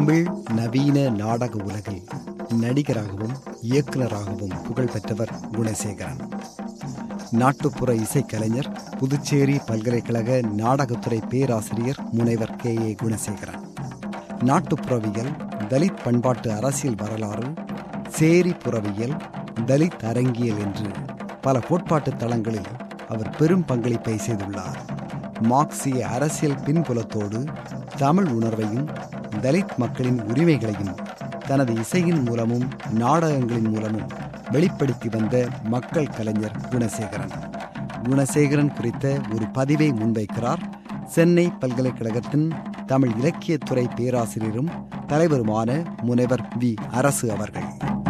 தமிழ் நவீன நாடக உலகில் நடிகராகவும் இயக்குனராகவும் புகழ்பெற்றவர் குணசேகரன் நாட்டுப்புற இசைக்கலைஞர் புதுச்சேரி பல்கலைக்கழக நாடகத்துறை பேராசிரியர் முனைவர் கே ஏ குணசேகரன் நாட்டுப்புறவியல் தலித் பண்பாட்டு அரசியல் வரலாறு சேரி புறவியல் தலித் அரங்கியல் என்று பல கோட்பாட்டு தளங்களில் அவர் பெரும் பங்களிப்பை செய்துள்ளார் மார்க்சிய அரசியல் பின்புலத்தோடு தமிழ் உணர்வையும் தலித் மக்களின் உரிமைகளையும் தனது இசையின் மூலமும் நாடகங்களின் மூலமும் வெளிப்படுத்தி வந்த மக்கள் கலைஞர் குணசேகரன் குணசேகரன் குறித்த ஒரு பதிவை முன்வைக்கிறார் சென்னை பல்கலைக்கழகத்தின் தமிழ் இலக்கியத்துறை பேராசிரியரும் தலைவருமான முனைவர் வி அரசு அவர்கள்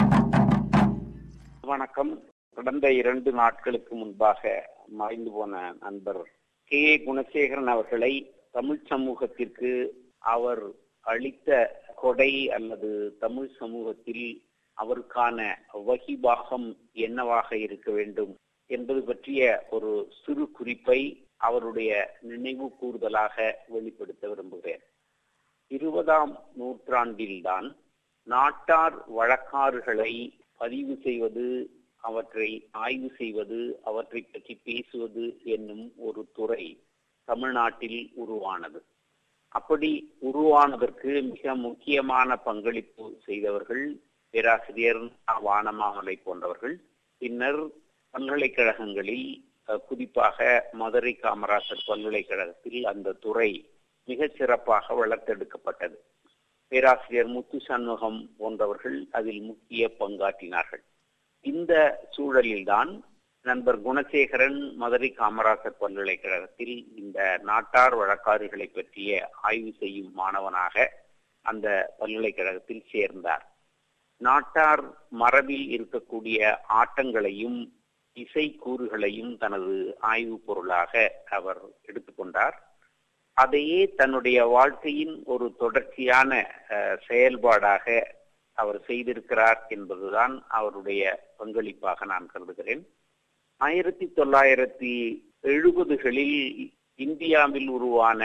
வணக்கம் கடந்த இரண்டு நாட்களுக்கு முன்பாக மறைந்து போன நண்பர் கே ஏ குணசேகரன் அவர்களை தமிழ் சமூகத்திற்கு அவர் அளித்த கொடை அல்லது தமிழ் சமூகத்தில் அவருக்கான வகிபாகம் என்னவாக இருக்க வேண்டும் என்பது பற்றிய ஒரு சிறு குறிப்பை அவருடைய நினைவு கூறுதலாக வெளிப்படுத்த விரும்புகிறேன் இருபதாம் நூற்றாண்டில்தான் நாட்டார் வழக்காறுகளை பதிவு செய்வது அவற்றை ஆய்வு செய்வது அவற்றை பற்றி பேசுவது என்னும் ஒரு துறை தமிழ்நாட்டில் உருவானது அப்படி உருவானதற்கு மிக முக்கியமான பங்களிப்பு செய்தவர்கள் பேராசிரியர் வானமாமலை போன்றவர்கள் பின்னர் பல்கலைக்கழகங்களில் குறிப்பாக மதுரை காமராசர் பல்கலைக்கழகத்தில் அந்த துறை மிகச் சிறப்பாக வளர்த்தெடுக்கப்பட்டது பேராசிரியர் முத்து சண்முகம் போன்றவர்கள் அதில் முக்கிய பங்காற்றினார்கள் இந்த சூழலில்தான் நண்பர் குணசேகரன் மதுரை காமராசர் பல்கலைக்கழகத்தில் இந்த நாட்டார் வழக்காறுகளை பற்றிய ஆய்வு செய்யும் மாணவனாக அந்த பல்கலைக்கழகத்தில் சேர்ந்தார் நாட்டார் மரபில் இருக்கக்கூடிய ஆட்டங்களையும் இசை கூறுகளையும் தனது ஆய்வு பொருளாக அவர் எடுத்துக்கொண்டார் அதையே தன்னுடைய வாழ்க்கையின் ஒரு தொடர்ச்சியான செயல்பாடாக அவர் செய்திருக்கிறார் என்பதுதான் அவருடைய பங்களிப்பாக நான் கருதுகிறேன் ஆயிரத்தி தொள்ளாயிரத்தி எழுபதுகளில் இந்தியாவில் உருவான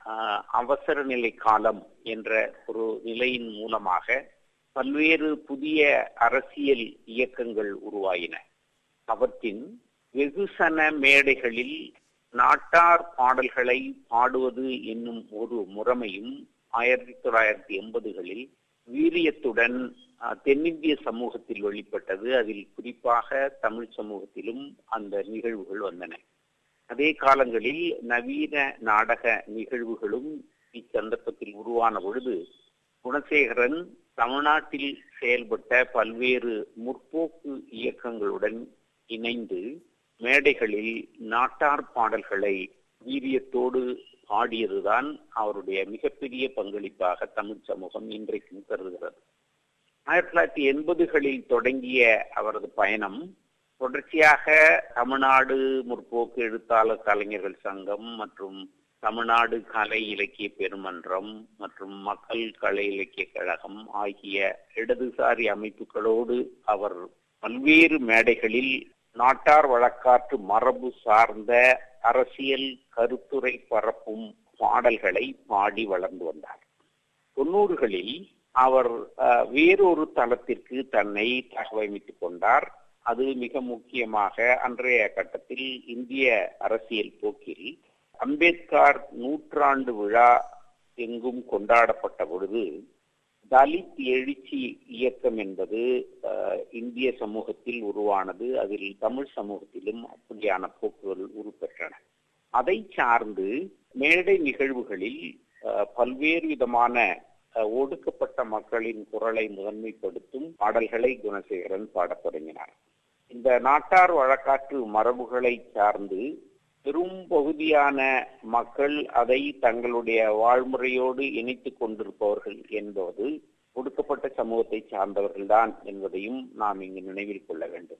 அவசர நிலை காலம் என்ற ஒரு நிலையின் மூலமாக பல்வேறு புதிய அரசியல் இயக்கங்கள் உருவாயின அவற்றின் வெகுசன மேடைகளில் நாட்டார் பாடல்களை பாடுவது என்னும் ஒரு முறைமையும் ஆயிரத்தி தொள்ளாயிரத்தி எண்பதுகளில் வீரியத்துடன் தென்னிந்திய சமூகத்தில் வெளிப்பட்டது அதில் குறிப்பாக தமிழ் சமூகத்திலும் அந்த நிகழ்வுகள் வந்தன அதே காலங்களில் நவீன நாடக நிகழ்வுகளும் இச்சந்தர்ப்பத்தில் உருவான பொழுது குணசேகரன் தமிழ்நாட்டில் செயல்பட்ட பல்வேறு முற்போக்கு இயக்கங்களுடன் இணைந்து மேடைகளில் நாட்டார் பாடல்களை வீரியத்தோடு பாடியதுதான் அவருடைய மிகப்பெரிய பங்களிப்பாக தமிழ் சமூகம் இன்றைக்கும் கருதுகிறது ஆயிரத்தி தொள்ளாயிரத்தி எண்பதுகளில் தொடங்கிய அவரது பயணம் தொடர்ச்சியாக தமிழ்நாடு முற்போக்கு எழுத்தாளர் கலைஞர்கள் சங்கம் மற்றும் தமிழ்நாடு கலை இலக்கிய பெருமன்றம் மற்றும் மக்கள் கலை இலக்கிய கழகம் ஆகிய இடதுசாரி அமைப்புகளோடு அவர் பல்வேறு மேடைகளில் நாட்டார் வழக்காற்று மரபு சார்ந்த அரசியல் கருத்துரை பரப்பும் பாடல்களை பாடி வளர்ந்து வந்தார் தொண்ணூறுகளில் அவர் வேறொரு தளத்திற்கு தன்னை தகவமைத்துக் கொண்டார் அது மிக முக்கியமாக அன்றைய கட்டத்தில் இந்திய அரசியல் போக்கில் அம்பேத்கர் நூற்றாண்டு விழா எங்கும் கொண்டாடப்பட்ட பொழுது தலித் எழுச்சி இயக்கம் என்பது இந்திய சமூகத்தில் உருவானது அதில் தமிழ் சமூகத்திலும் அப்படியான போக்குகள் உருப்பெற்றன அதை சார்ந்து மேடை நிகழ்வுகளில் பல்வேறு விதமான ஒடுக்கப்பட்ட மக்களின் குரலை முதன்மைப்படுத்தும் பாடல்களை குணசேகரன் பாடத் தொடங்கினார் இந்த நாட்டார் வழக்காற்று மரபுகளை சார்ந்து பெரும் பகுதியான மக்கள் அதை தங்களுடைய வாழ்முறையோடு இணைத்துக் கொண்டிருப்பவர்கள் என்பது ஒடுக்கப்பட்ட சமூகத்தை சார்ந்தவர்கள்தான் என்பதையும் நாம் இங்கு நினைவில் கொள்ள வேண்டும்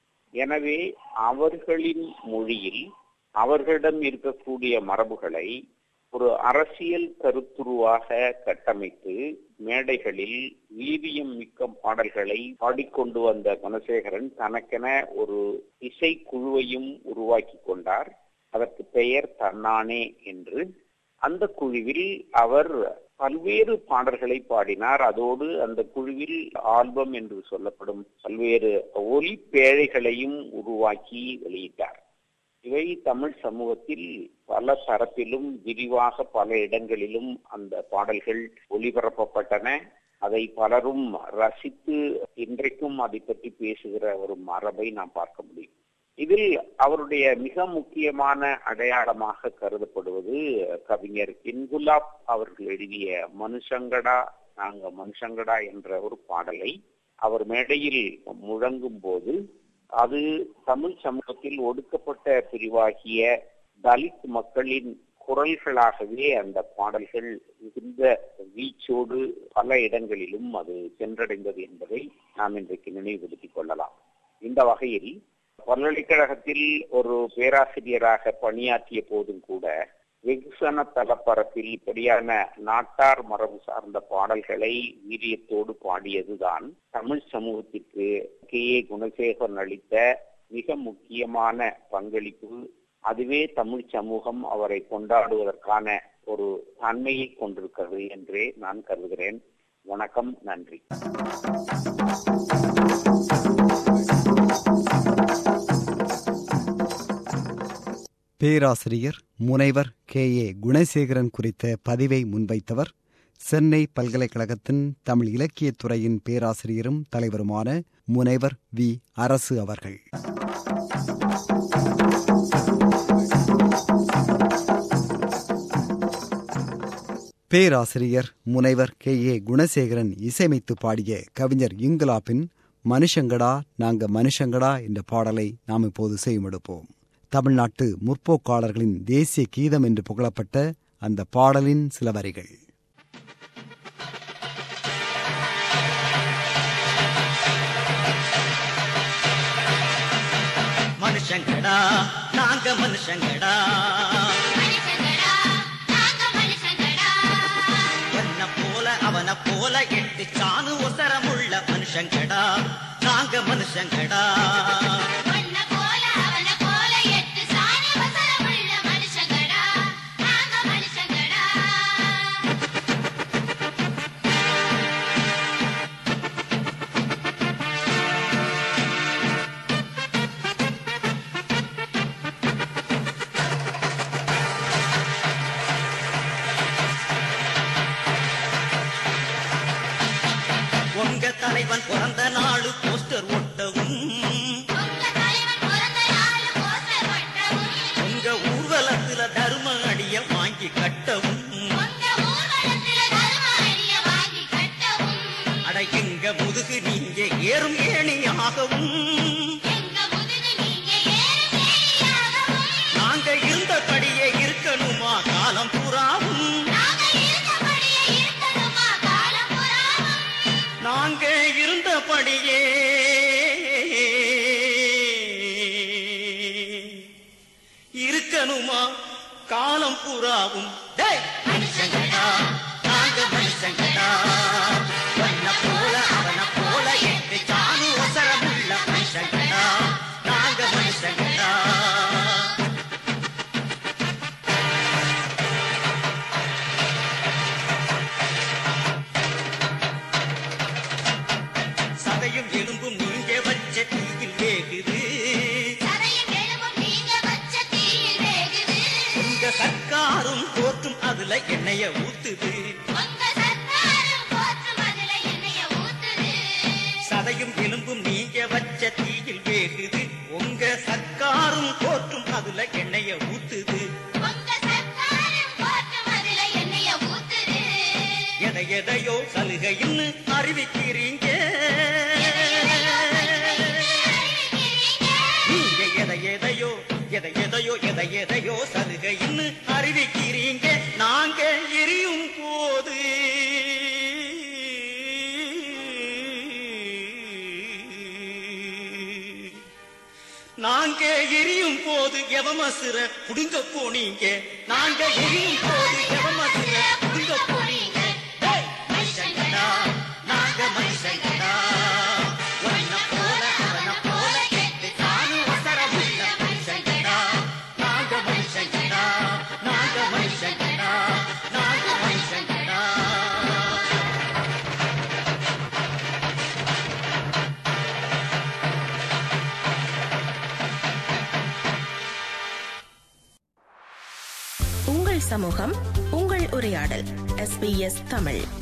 எனவே அவர்களின் மொழியில் அவர்களிடம் இருக்கக்கூடிய மரபுகளை ஒரு அரசியல் கருத்துருவாக கட்டமைத்து மேடைகளில் வீரியம் மிக்க பாடல்களை பாடிக்கொண்டு வந்த குணசேகரன் தனக்கென ஒரு இசைக்குழுவையும் உருவாக்கி கொண்டார் அதற்கு பெயர் தன்னானே என்று அந்த குழுவில் அவர் பல்வேறு பாடல்களை பாடினார் அதோடு அந்த குழுவில் ஆல்பம் என்று சொல்லப்படும் பல்வேறு ஒலி பேழைகளையும் உருவாக்கி வெளியிட்டார் இவை தமிழ் சமூகத்தில் பல தரப்பிலும் விரிவாக பல இடங்களிலும் அந்த பாடல்கள் ஒளிபரப்பப்பட்டன அதை பலரும் ரசித்து இன்றைக்கும் அதை பற்றி பேசுகிற ஒரு மரபை நாம் பார்க்க முடியும் இதில் அவருடைய மிக முக்கியமான அடையாளமாக கருதப்படுவது கவிஞர் இன்குலாப் அவர்கள் எழுதிய மனுஷங்கடா நாங்க மனுஷங்கடா என்ற ஒரு பாடலை அவர் மேடையில் முழங்கும் போது அது தமிழ் சமூகத்தில் ஒடுக்கப்பட்ட பிரிவாகிய தலித் மக்களின் குரல்களாகவே அந்த பாடல்கள் மிகுந்த வீச்சோடு பல இடங்களிலும் அது சென்றடைந்தது என்பதை நாம் இன்றைக்கு நினைவுபடுத்திக் கொள்ளலாம் இந்த வகையில் பல்கலைக்கழகத்தில் ஒரு பேராசிரியராக பணியாற்றிய போதும் கூட வெகுசன தளப்பரப்பில் இப்படியான நாட்டார் மரபு சார்ந்த பாடல்களை வீரியத்தோடு பாடியதுதான் தமிழ் சமூகத்திற்கு கே ஏ குணசேகரன் அளித்த மிக முக்கியமான பங்களிப்பு அதுவே தமிழ் சமூகம் அவரை கொண்டாடுவதற்கான ஒரு தன்மையை கொண்டிருக்கிறது என்றே நான் கருதுகிறேன் வணக்கம் நன்றி பேராசிரியர் முனைவர் கே ஏ குணசேகரன் குறித்த பதிவை முன்வைத்தவர் சென்னை பல்கலைக்கழகத்தின் தமிழ் இலக்கியத் துறையின் பேராசிரியரும் தலைவருமான முனைவர் வி அரசு அவர்கள் பேராசிரியர் முனைவர் கே ஏ குணசேகரன் இசையமைத்து பாடிய கவிஞர் இங்குலாப்பின் மனுஷங்கடா நாங்க மனுஷங்கடா என்ற பாடலை நாம் இப்போது செய்யுமெடுப்போம் தமிழ்நாட்டு முற்போக்காளர்களின் தேசிய கீதம் என்று புகழப்பட்ட அந்த பாடலின் சில வரிகள் மனுஷங்கடா நாங்க மனுஷங்கடா மனுஷங்கடா நாங்க மனுஷங்கடா என்ன போல அவன போல எட்டு சாணு ஒசரமுள்ள மனுஷங்கடா நாங்க மனுஷங்கடா ஒன்ன போல அவன போல எட்டு சாணி வசரமுள்ள மனுஷங்கடா நாங்க மனுஷங்கடா உங்க தலைவன் பிறந்த நாளு போஸ்டர் ஒட்டவும் உங்க தலைவன் பிறந்த நாள் போஸ்டர் ஒட்டவும் உங்க ஊர்வலத்துல தர்ம அடிய வாங்கி கட்டவும் உங்க ஊர்வலத்துல தர்ம அடிய வாங்கி கட்டவும் அட எங்க முதுகு நீங்க ஏறும் ஏணியாகவும் எங்க முதுகு நீங்க ஏறும் ஏணியாகவும் நாங்க இருந்தபடியே இருக்கணுமா காலம் புறாவும் நாங்க இருந்தபடியே இருக்கணுமா காலம் புறாவும் நாங்க இருந்தபடியே இருக்கணுமா காலம் புறாவும் டேய்! மனுஷங்கடா நாங்க மனுஷங்கடா வண்ண போல அவன போல எட்டு சாணு அவசரமுள்ள மனுஷங்கடா நாங்க மனுஷங்கடா சதையும் எலும்பும் நீங்க வச்ச தீயில் வேகுது சதையும் எலும்பும் நீங்க வச்ச தீயில் வேகுது உங்க சர்க்காரும் கோர்ட்டும் அதுல எண்ணெய ஊத்துது உங்க சர்க்காரும் போற்றும் அதுல எண்ணெய ஊத்துது சதையும் எலும்பும் நீங்க வச்ச தீயில் வேகுது உங்க சர்க்காரும் கோர்ட்டும் அதுல எண்ணெய ஊத்துது உங்க சர்க்காரும் போற்றும் அதுல எண்ணெய ஊத்துது எதை எதையோ சலுகைன்னு அறிவிக்கிறீங்க நீங்க எதை எதையோ எதை எதையோ எதை எதையோ சலுகைன்னு அறிவிக்கிறீங்க நாங்க எரியும் போது நாங்க எரியும் போது எவமசுர புடுங்க போனீங்க நாங்க எரியும் போது எவமசுர புடுங்க போனீங்க டேய், மனுஷங்கடா நாங்க மனுஷங்கடா உன்னை போல அவனை போல எட்டு காணு அவசரமுள்ள மனுஷங்கடா நாங்க மனுஷங்கடா நாங்க மனுஷங்கடா நாங்க மனுஷங்கடா சமூகம் உங்கள் உரையாடல் எஸ்பிஎஸ் தமிழ்